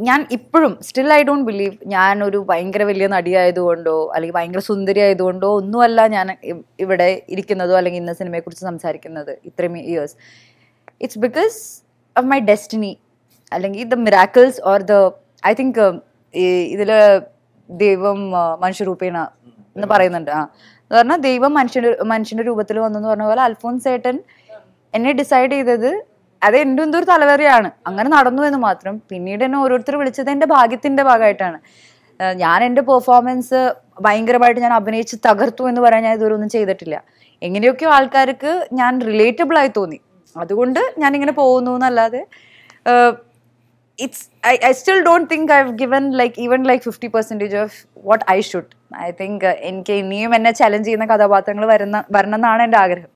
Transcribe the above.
ഞാൻ ഇപ്പോഴും still I don't believe ഞാൻ ഒരു ഭയങ്കര വലിയ നടിയായതുകൊണ്ടോ അല്ലെങ്കിൽ ഭയങ്കര സുന്ദരി ആയതുകൊണ്ടോ ഒന്നുമല്ല ഞാൻ ഇ- ഇവിടെ ഇരിക്കുന്നതോ അല്ലെങ്കിൽ ഇന്ന സിനിമയെക്കുറിച്ച് സംസാരിക്കുന്നത് ഇത്രയും years it's because of my destiny അല്ലെങ്കിൽ the miracles or the I think ഇതില് ദൈവം ആ, മനുഷ്യരൂപേണ എന്ന് പറയുന്നുണ്ട് ആ എന്ന് പറഞ്ഞാൽ ദൈവം മനുഷ്യന്റെ മനുഷ്യന്റെ രൂപത്തിൽ വന്നെന്ന് പറഞ്ഞ പോലെ അൽഫോൻസ് ഏട്ടൻ എന്നെ ഡിസൈഡ് ചെയ്തത് അത് എൻ്റെ എന്തോ ഒരു തലവേറിയാണ് അങ്ങനെ നടന്നു എന്ന് മാത്രം പിന്നീട് എന്നെ ഓരോരുത്തർ വിളിച്ചത് എൻ്റെ ഭാഗ്യത്തിന്റെ ഭാഗമായിട്ടാണ് ആ, ഞാൻ എൻ്റെ പെർഫോമൻസ് ഭയങ്കരമായിട്ട് ഞാൻ അഭിനയിച്ച് തകർത്തു എന്ന് പറയാൻ ഞാൻ ഇതുവരെ ഒന്നും ചെയ്തിട്ടില്ല എങ്ങനെയൊക്കെയോ ആൾക്കാർക്ക് ഞാൻ റിലേറ്റബിൾ ആയി തോന്നി അതുകൊണ്ട് ഞാൻ ഇങ്ങനെ പോകുന്നു എന്നല്ലാതെ it's I I still don't think I have given like even like fifty percentage of what I should I think എനിക്ക് ഇനിയും എന്നെ ചലഞ്ച് ചെയ്യുന്ന കഥാപാത്രങ്ങൾ വരുന്ന വരണം എന്നാണ് എൻ്റെ ആഗ്രഹം